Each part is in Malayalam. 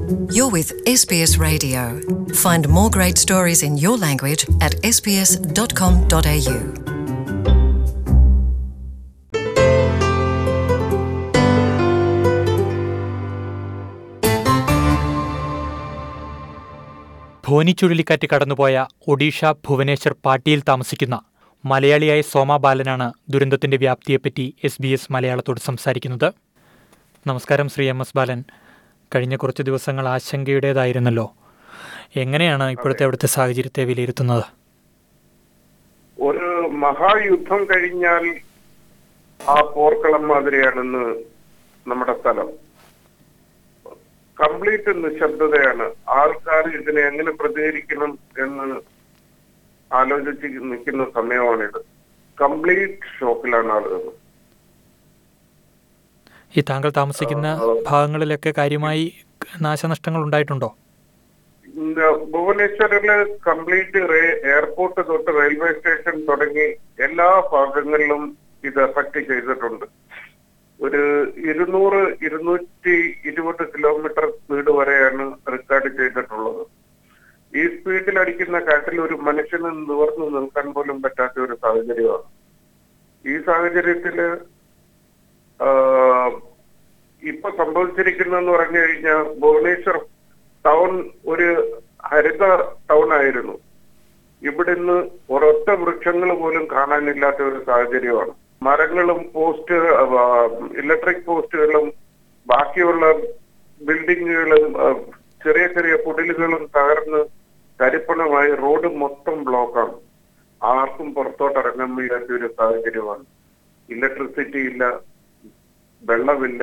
You're with SBS Radio. Find more great stories in your language at sbs.com.au. Fani ചുഴലിക്കാറ്റ് കടന്നുപോയ ഒഡീഷ ഭുവനേശ്വർ പാട്ടിയിൽ താമസിക്കുന്ന മലയാളിയായ സോമ ബാലനാണ് ദുരന്തത്തിന്റെ വ്യാപ്തിയെപ്പറ്റി എസ് ബി എസ് മലയാളത്തോട് സംസാരിക്കുന്നത് നമസ്കാരം ശ്രീ എം എസ് ബാലൻ കഴിഞ്ഞ കുറച്ച് ദിവസങ്ങൾ ആശങ്കയുടേതായിരുന്നല്ലോ എങ്ങനെയാണ് ഇപ്പോഴത്തെ അവിടുത്തെ സാഹചര്യത്തെ വിലയിരുത്തുന്നത് ഒരു മഹായുദ്ധം കഴിഞ്ഞാൽ ആ പോർക്കളം മാതിരിയാണെന്ന് നമ്മുടെ സ്ഥലം കംപ്ലീറ്റ് നിശബ്ദതയാണ് ആൾക്കാർ ഇതിനെ എങ്ങനെ പ്രതികരിക്കണം എന്ന് ആലോചിച്ച് നിൽക്കുന്ന സമയമാണിത് കംപ്ലീറ്റ് ഷോക്കിലാണ് ആളുകൾ ഈ താങ്കൾ താമസിക്കുന്ന ഭാഗങ്ങളിലൊക്കെ കാര്യമായി നാശനഷ്ടങ്ങൾ ഉണ്ടായിട്ടുണ്ടോ ഇന്ന് ഭുവനേശ്വറില് കംപ്ലീറ്റ് എയർപോർട്ട് തൊട്ട് റെയിൽവേ സ്റ്റേഷൻ തുടങ്ങി എല്ലാ ഭാഗങ്ങളിലും ഇത് എഫക്ട് ചെയ്തിട്ടുണ്ട് ഒരു ഇരുന്നൂറ് ഇരുന്നൂറ്റി ഇരുപത് കിലോമീറ്റർ സ്പീഡ് വരെയാണ് റെക്കോർഡ് ചെയ്തിട്ടുള്ളത് ഈ സ്പീഡിൽ അടിക്കുന്ന കാറ്റിൽ ഒരു മനുഷ്യന് നിവർന്നു നിൽക്കാൻ പോലും പറ്റാത്ത ഒരു സാഹചര്യമാണ് ഈ സാഹചര്യത്തില് ആഹ്, ഇപ്പൊ സംഭവിച്ചിരിക്കുന്നതെന്ന് പറഞ്ഞു കഴിഞ്ഞാൽ ഭുവനേശ്വർ ടൗൺ ഒരു ഹരിത ടൗൺ ആയിരുന്നു ഇവിടുന്ന് ഒരൊറ്റ വൃക്ഷങ്ങൾ പോലും കാണാനില്ലാത്ത ഒരു സാഹചര്യമാണ് മരങ്ങളും പോസ്റ്റ് ഇലക്ട്രിക് പോസ്റ്റുകളും ബാക്കിയുള്ള ബിൽഡിങ്ങുകളും ആ, ചെറിയ ചെറിയ കുടിലുകളും തകർന്ന് കരിപ്പണമായി റോഡ് മൊത്തം ബ്ലോക്കാണ് ആർക്കും പുറത്തോട്ട് ഇറങ്ങാൻ വയ്യാത്ത ഒരു സാഹചര്യമാണ് ഇലക്ട്രിസിറ്റി ഇല്ല വെള്ളമില്ല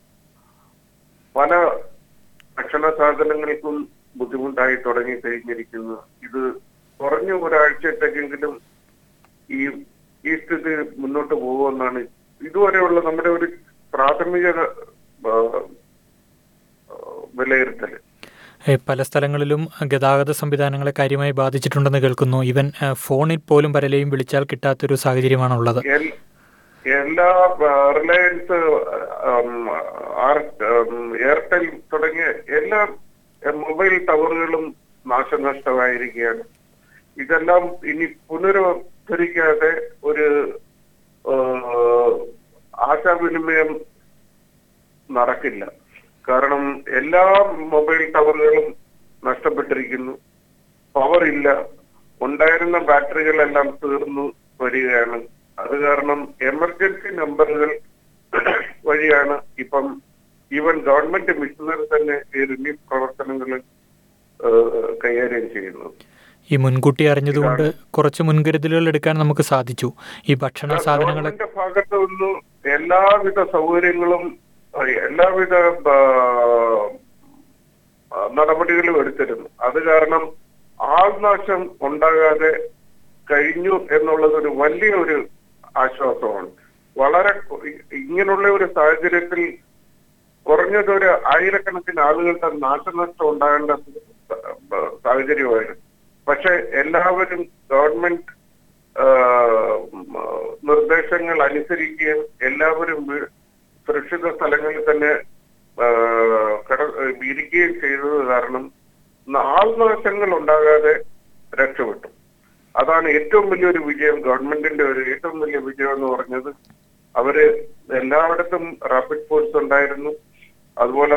പല ഭക്ഷണ സാധനങ്ങൾക്കും ബുദ്ധിമുട്ടായി തുടങ്ങി കഴിഞ്ഞിരിക്കുന്നു ഇത് കുറഞ്ഞ ഒരാഴ്ചത്തേക്കെങ്കിലും ഈ ഈ സ്ഥിതി മുന്നോട്ട് പോകുമെന്നാണ് ഇതുവരെയുള്ള നമ്മുടെ ഒരു പ്രാഥമിക ആ, ആ, വിലയിരുത്തല് ഏ, പല സ്ഥലങ്ങളിലും ഗതാഗത സംവിധാനങ്ങളെ കാര്യമായി ബാധിച്ചിട്ടുണ്ടെന്ന് കേൾക്കുന്നു ഈവൻ ഏ, ഫോണിൽ പോലും പലരെയും വിളിച്ചാൽ കിട്ടാത്തൊരു സാഹചര്യമാണുള്ളത് എൽ- എല്ലാ ആ, റിലയൻസ് ആം, ആർ- ആം, എയർടെൽ തുടങ്ങിയ എല്ലാ എ, മൊബൈൽ ടവറുകളും നാശനഷ്ടമായിരിക്കുകയാണ് ഇതെല്ലാം ഇനി പുനരുദ്ധരിക്കാതെ ഒരു ആ, ആശാവിനിമയം നടക്കില്ല കാരണം എല്ലാ മൊബൈൽ ടവറുകളും നഷ്ടപ്പെട്ടിരിക്കുന്നു പവർ ഇല്ല ഉണ്ടായിരുന്ന ബാറ്ററികളെല്ലാം തീർന്നു വരികയാണ് അത് കാരണം എമർജൻസി നമ്പറുകൾ വഴിയാണ് ഇപ്പം ഈവൻ ഗവൺമെന്റ് മിഷനറി തന്നെ ഈ റിലീഫ് പ്രവർത്തനങ്ങൾ കൈകാര്യം ചെയ്യുന്നത് ഈ മുൻകൂട്ടി അറിഞ്ഞതുകൊണ്ട് കുറച്ച് മുൻകരുതലുകൾ എടുക്കാൻ നമുക്ക് സാധിച്ചു ഈ ഭക്ഷണ സാധനങ്ങളെ ഗവൺമെന്റ് ഭാഗത്ത് നിന്ന് എല്ലാവിധ സൗകര്യങ്ങളും അഹ് എല്ലാവിധ ആ, ആ, നടപടികളും എടുത്തിരുന്നു അത് കാരണം ആൾനാശം ഉണ്ടാകാതെ കഴിഞ്ഞു എന്നുള്ളത് ഒരു വലിയ ഒരു ആശ്വാസമാണ് വളരെ കു- ഇങ്ങനെയുള്ള ഒരു സാഹചര്യത്തിൽ കുറഞ്ഞത് ഒരു ആയിരക്കണക്കിന് ആളുകളുടെ നാശനഷ്ടം ഉണ്ടാകേണ്ട സാഹചര്യമായിരുന്നു പക്ഷെ എല്ലാവരും ഗവൺമെന്റ് ആ, ഉം, ആ, നിർദ്ദേശങ്ങൾ അനുസരിക്കുകയും എല്ലാവരും വീ- സുരക്ഷിത സ്ഥലങ്ങളിൽ തന്നെ ആ, കിട- ഇരിക്കുകയും ചെയ്തത് കാരണം ആൾനാശങ്ങൾ ഉണ്ടാകാതെ രക്ഷപ്പെട്ടു അതാണ് ഏറ്റവും വലിയൊരു വിജയം ഗവൺമെന്റിന്റെ ഒരു ഏറ്റവും വലിയ വിജയം എന്ന് പറഞ്ഞത് അവര് എല്ലായിടത്തും റാപ്പിഡ് ഫോഴ്സ് ഉണ്ടായിരുന്നു അതുപോലെ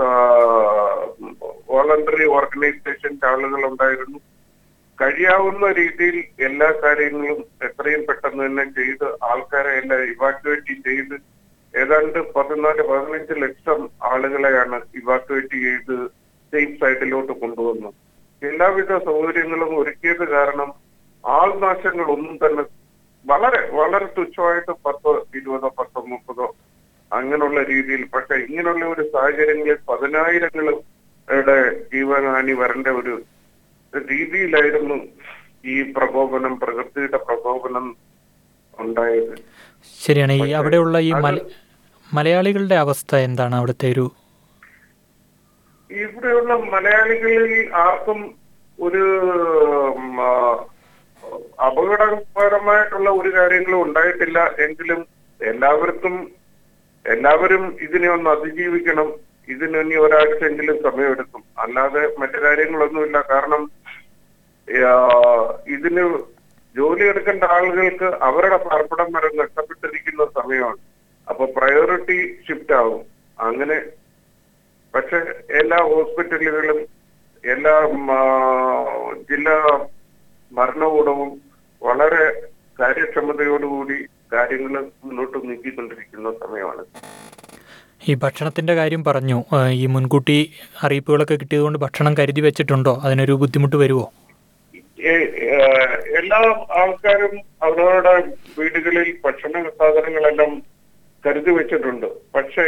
വോളണ്ടറി ഓർഗനൈസേഷന്റെ ആളുകൾ ഉണ്ടായിരുന്നു കഴിയാവുന്ന രീതിയിൽ എല്ലാ കാര്യങ്ങളും എത്രയും പെട്ടെന്ന് തന്നെ ചെയ്ത് ആൾക്കാരെ എല്ലാം ഇവാക്യുവേറ്റ് ചെയ്ത് ഏതാണ്ട് പതിനാല് പതിനഞ്ച് ലക്ഷം ആളുകളെയാണ് ഇവാക്യുവേറ്റ് ചെയ്ത് സേഫ് സൈഡിലോട്ട് കൊണ്ടുവന്നത് എല്ലാവിധ സൗകര്യങ്ങളും ഒരുക്കിയത് കാരണം ആൾനാശങ്ങൾ ഒന്നും തന്നെ വളരെ വളരെ തുച്ഛമായിട്ട് പത്തോ ഇരുപതോ പത്തോ മുപ്പതോ അങ്ങനെയുള്ള രീതിയിൽ പക്ഷെ ഇങ്ങനെയുള്ള ഒരു സാഹചര്യങ്ങളിൽ പതിനായിരങ്ങളുടെ ജീവഹാനി വരേണ്ട ഒരു രീതിയിലായിരുന്നു ഈ പ്രകോപനം പ്രകൃതിയുടെ പ്രകോപനം ഉണ്ടായത് ശരിയാണ് ഈ പക്ഷേ അവിടെയുള്ള ഈ മല അത് മലയാളികളുടെ അവസ്ഥ എന്താണ് അവിടുത്തെ ഒരു ഇവിടെയുള്ള മലയാളികളിൽ ആർക്കും ഒരു ഉം, ആ, അപകടകരമായിട്ടുള്ള ഒരു കാര്യങ്ങളും ഉണ്ടായിട്ടില്ല എങ്കിലും എല്ലാവർക്കും എല്ലാവരും ഇതിനെ ഒന്ന് അതിജീവിക്കണം ഇതിന് ഇനി ഒരാഴ്ചയെങ്കിലും സമയമെടുക്കും അല്ലാതെ മറ്റു കാര്യങ്ങളൊന്നുമില്ല കാരണം ആ, ഇതിന് ജോലി എടുക്കേണ്ട ആളുകൾക്ക് അവരുടെ പാർപ്പിടം വരെ നഷ്ടപ്പെട്ടിരിക്കുന്ന സമയമാണ് അപ്പൊ പ്രയോറിറ്റി ഷിഫ്റ്റ് ആവും അങ്ങനെ പക്ഷെ എല്ലാ ഹോസ്പിറ്റലുകളും എല്ലാ ഉം, ആ, ജില്ലാ ഭരണകൂടവും വളരെ കാര്യക്ഷമതയോടുകൂടി കാര്യങ്ങൾ മുന്നോട്ട് നീക്കിക്കൊണ്ടിരിക്കുന്ന സമയമാണ് ഈ ഭക്ഷണത്തിന്റെ കാര്യം പറഞ്ഞു ആ, ഈ മുൻകൂട്ടി അറിയിപ്പുകളൊക്കെ കിട്ടിയതുകൊണ്ട് ഭക്ഷണം കരുതി വെച്ചിട്ടുണ്ടോ അതിനൊരു ബുദ്ധിമുട്ട് വരുമോ ഏ- ഏഹ് എല്ലാ ആൾക്കാരും അവരവരുടെ വീടുകളിൽ ഭക്ഷണ സാധനങ്ങളെല്ലാം കരുതി വെച്ചിട്ടുണ്ട് പക്ഷേ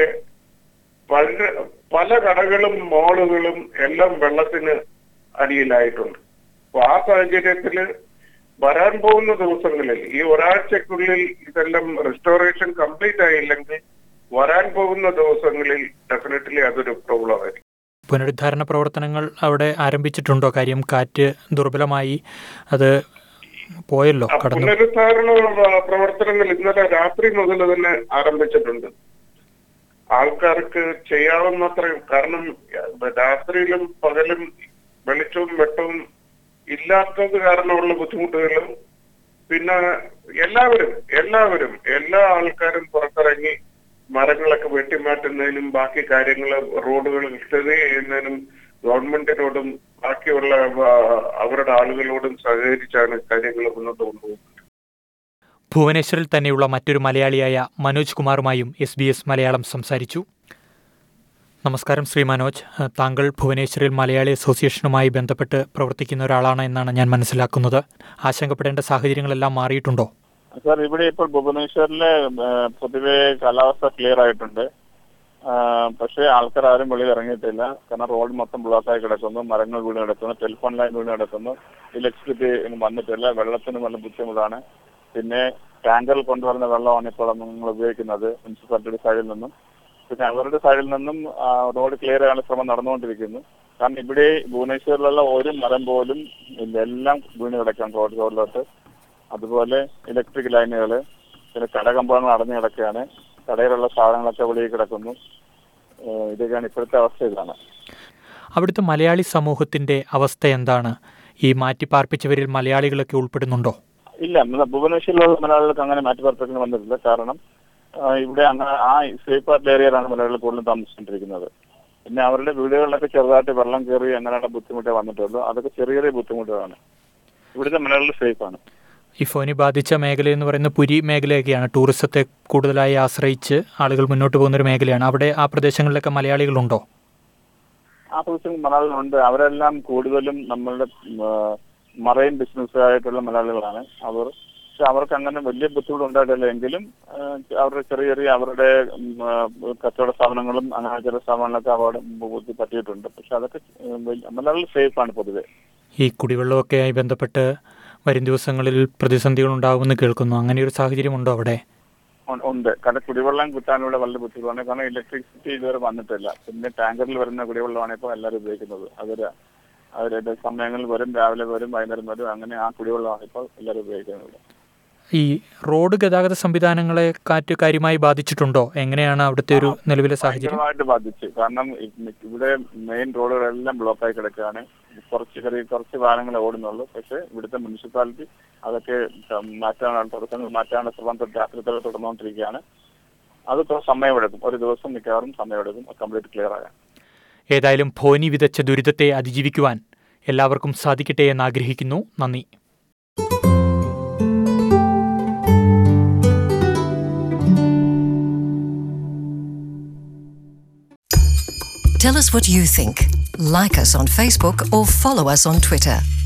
പല പല കടകളും മോളുകളും എല്ലാം വെള്ളത്തിന് അടിയിലായിട്ടുണ്ട് അപ്പൊ ആ സാഹചര്യത്തില് വരാൻ പോകുന്ന ദിവസങ്ങളിൽ ഈ ഒരാഴ്ചക്കുള്ളിൽ ഇതെല്ലാം റെസ്റ്റോറേഷൻ കംപ്ലീറ്റ് ആയില്ലെങ്കിൽ വരാൻ പോകുന്ന ദിവസങ്ങളിൽ ഡെഫിനറ്റ്ലി അതൊരു പ്രോബ്ലം ആയിരിക്കും പുനരുദ്ധാരണ പ്രവർത്തനങ്ങൾ അവിടെ ആരംഭിച്ചിട്ടുണ്ടോ കാര്യം കാറ്റ് ദുർബലമായി അത് പോയല്ലോ ആ, കടന്നു പുനരുദ്ധാരണ ആ, പ്രവർത്തനങ്ങൾ ഇന്നലെ രാത്രി മുതൽ തന്നെ ആരംഭിച്ചിട്ടുണ്ട് ആൾക്കാർക്ക് ചെയ്യാവുന്നത്ര കാരണം ആ, രാത്രിയിലും പകലും വെളിച്ചവും വെട്ടവും ഇല്ലാത്തത് കാരണമുള്ള ബുദ്ധിമുട്ടുകളും പിന്നെ എല്ലാവരും എല്ലാവരും എല്ലാ ആൾക്കാരും പുറത്തിറങ്ങി മരങ്ങളൊക്കെ വെട്ടിമാറ്റുന്നതിനും ബാക്കി കാര്യങ്ങൾ റോഡുകൾ സ്റ്റഡി ചെയ്യുന്നതിനും ഗവൺമെന്റിനോടും ബാക്കിയുള്ള ആ, അവരുടെ ആളുകളോടും സഹകരിച്ചാണ് കാര്യങ്ങൾ മുന്നോട്ട് കൊണ്ടുപോകുന്നത് ഭുവനേശ്വറിൽ തന്നെയുള്ള മറ്റൊരു മലയാളിയായ മനോജ് കുമാറുമായും എസ് ബി എസ് മലയാളം സംസാരിച്ചു നമസ്കാരം ശ്രീ മനോജ് ഏഹ്, താങ്കൾ ഭുവനേശ്വറിൽ മലയാളി അസോസിയേഷനുമായി ബന്ധപ്പെട്ട് പ്രവർത്തിക്കുന്ന ഒരാളാണ് എന്നാണ് ഞാൻ മനസ്സിലാക്കുന്നത് ആശങ്കപ്പെടേണ്ട സാഹചര്യങ്ങളെല്ലാം മാറിയിട്ടുണ്ടോ സാർ ഇവിടെ ഇപ്പോൾ ഭുവനേശ്വറിലെ ആ, പൊതുവെ കാലാവസ്ഥ ക്ലിയർ ആയിട്ടുണ്ട് ആ, പക്ഷേ ആൾക്കാർ ആരും വെളിയിൽ ഇറങ്ങിയിട്ടില്ല കാരണം റോഡ് മൊത്തം ബ്ലോക്കായി കിടക്കുന്നു മരങ്ങൾ വീണ് കിടക്കുന്നു ടെലിഫോൺ ലൈൻ വീണ് കിടക്കുന്നു ഇലക്ട്രിസിറ്റി ഒന്നും വന്നിട്ടില്ല വെള്ളത്തിന് നല്ല ബുദ്ധിമുട്ടാണ് പിന്നെ ടാങ്കറിൽ കൊണ്ടുവരുന്ന വെള്ളമാണ് ഇപ്പോൾ നിങ്ങൾ ഉപയോഗിക്കുന്നത് മുനിസിപ്പാലിറ്റിയുടെ സൈഡിൽ നിന്നും പിന്നെ അവരുടെ സൈഡിൽ നിന്നും ആ, റോഡ് ക്ലിയർ ചെയ്യാനുള്ള ശ്രമം നടന്നുകൊണ്ടിരിക്കുന്നു കാരണം ഇവിടെ ഭുവനേശ്വറിലുള്ള ഒരു മരം പോലും ഇല്ല എല്ലാം വീണ് കിടക്കാം റോഡ് റോഡിലോട്ട് അതുപോലെ ഇലക്ട്രിക് ലൈനുകൾ പിന്നെ കടകമ്പോളങ്ങൾ അടഞ്ഞു കിടക്കുകയാണ് കടയിലുള്ള സാധനങ്ങളൊക്കെ വെളിയിൽ കിടക്കുന്നു ഏഹ് ഇതൊക്കെയാണ് ഇപ്പോഴത്തെ അവസ്ഥ ഇതാണ് അവിടുത്തെ മലയാളി സമൂഹത്തിന്റെ അവസ്ഥ എന്താണ് ഈ മാറ്റിപ്പാർപ്പിച്ചവരിൽ മലയാളികളൊക്കെ ഉൾപ്പെടുന്നുണ്ടോ ഇല്ല നമ്മുടെ ഭുവനേശ്വരിലുള്ള മലയാളികൾക്ക് അങ്ങനെ മാറ്റിപ്പാർപ്പിക്കാൻ വന്നിട്ടില്ല കാരണം ആ, ഇവിടെ അങ്ങനെ ആ സേഫ് ആർട്ട് ഏരിയയിലാണ് മലയാളികൾ കൂടുതലും താമസിച്ചുകൊണ്ടിരിക്കുന്നത് പിന്നെ അവരുടെ വീടുകളിലൊക്കെ ചെറുതായിട്ട് വെള്ളം കയറി അങ്ങനെയുള്ള ബുദ്ധിമുട്ടേ വന്നിട്ടുള്ളൂ അതൊക്കെ ചെറിയ ചെറിയ ബുദ്ധിമുട്ടുകളാണ് ഇവിടുത്തെ മലയാളികൾ സേഫാണ് ഈ ഫോനി ബാധിച്ച മേഖല എന്ന് പറയുന്ന പുരി മേഖലയൊക്കെയാണ് ടൂറിസത്തെ കൂടുതലായി ആശ്രയിച്ച് ആളുകൾ മുന്നോട്ട് പോകുന്ന ഒരു മേഖലയാണ് അവിടെ ആ പ്രദേശങ്ങളിലൊക്കെ മലയാളികളുണ്ടോ ആ പ്രദേശം മലയാളികളുണ്ട് അവരെല്ലാം കൂടുതലും നമ്മളുടെ മറൈൻ ബിസിനസ്സുകാരായിട്ടുള്ള മലയാളികളാണ് അവർ പക്ഷെ അവർക്ക് അങ്ങനെ വലിയ ബുദ്ധിമുട്ട് ഉണ്ടായിട്ടില്ല എങ്കിലും ആ, അവരുടെ ചെറിയ ചെറിയ അവരുടെ ഉം, ആ, കച്ചവട സ്ഥാപനങ്ങളും അങ്ങനെ ചില സ്ഥാപനങ്ങളൊക്കെ അവിടെ ബുദ്ധി പറ്റിയിട്ടുണ്ട് പക്ഷെ അതൊക്കെ ഉം, വലിയ- മലയാളികൾ സേഫാണ് പൊതുവെ ഈ കുടിവെള്ളമൊക്കെ ആയി ബന്ധപ്പെട്ട് വരും ദിവസങ്ങളിൽ പ്രതിസന്ധികൾ ഉണ്ടാകുമെന്ന് കേൾക്കുന്നു അങ്ങനെ ഒരു സാഹചര്യമുണ്ടോ അവിടെ ഉ- ഉണ്ട് കാരണം കുടിവെള്ളം കിട്ടാനുള്ള വളരെ ബുദ്ധിമുട്ടാണ് കാരണം ഇലക്ട്രിസിറ്റി ഇതുവരെ വന്നിട്ടില്ല പിന്നെ ടാങ്കറിൽ വരുന്ന കുടിവെള്ളമാണ് ഇപ്പോൾ എല്ലാവരും ഉപയോഗിക്കുന്നത് അതൊരു അവരുടെ സമയങ്ങളിൽ വരും രാവിലെ വരും വൈകുന്നേരം വരും അങ്ങനെ ആ കുടിവെള്ളമാണ് ഇപ്പോൾ എല്ലാവരും ഉപയോഗിക്കുന്നത് ഈ റോഡ് ഗതാഗത സംവിധാനങ്ങളെ കാറ്റ് കാര്യമായി ബാധിച്ചിട്ടുണ്ടോ എങ്ങനെയാണ് അവിടുത്തെ ഒരു നിലവിലെ സാഹചര്യം ഭയങ്കരമായിട്ട് ബാധിച്ചു കാരണം ഇ- ഇവിടെ മെയിൻ റോഡുകളെല്ലാം ബ്ലോക്കായി കിടക്കുകയാണ് കുറച്ച് ചെറിയ കുറച്ച് വാഹനങ്ങളെ ഓടുന്നുള്ളൂ പക്ഷേ ഇവിടുത്തെ മുനിസിപ്പാലിറ്റി അതൊക്കെ മാറ്റാനുള്ള തടസ്സങ്ങൾ മാറ്റാനുള്ള ശ്രമം തൊട്ട് രാത്രിത്തോടെ തുടർന്നുകൊണ്ടിരിക്കുകയാണ് അത് ഇപ്പോൾ സമയമെടുക്കും ഒരു ദിവസം മിക്കവാറും സമയമെടുക്കും കംപ്ലീറ്റ് ക്ലിയർ ആകാൻ ഏതായാലും ഫോനി വിതച്ച ദുരിതത്തെ അതിജീവിക്കുവാൻ എല്ലാവർക്കും സാധിക്കട്ടെ എന്ന് ആഗ്രഹിക്കുന്നു നന്ദി Tell us what you think. Like us on Facebook or follow us on Twitter.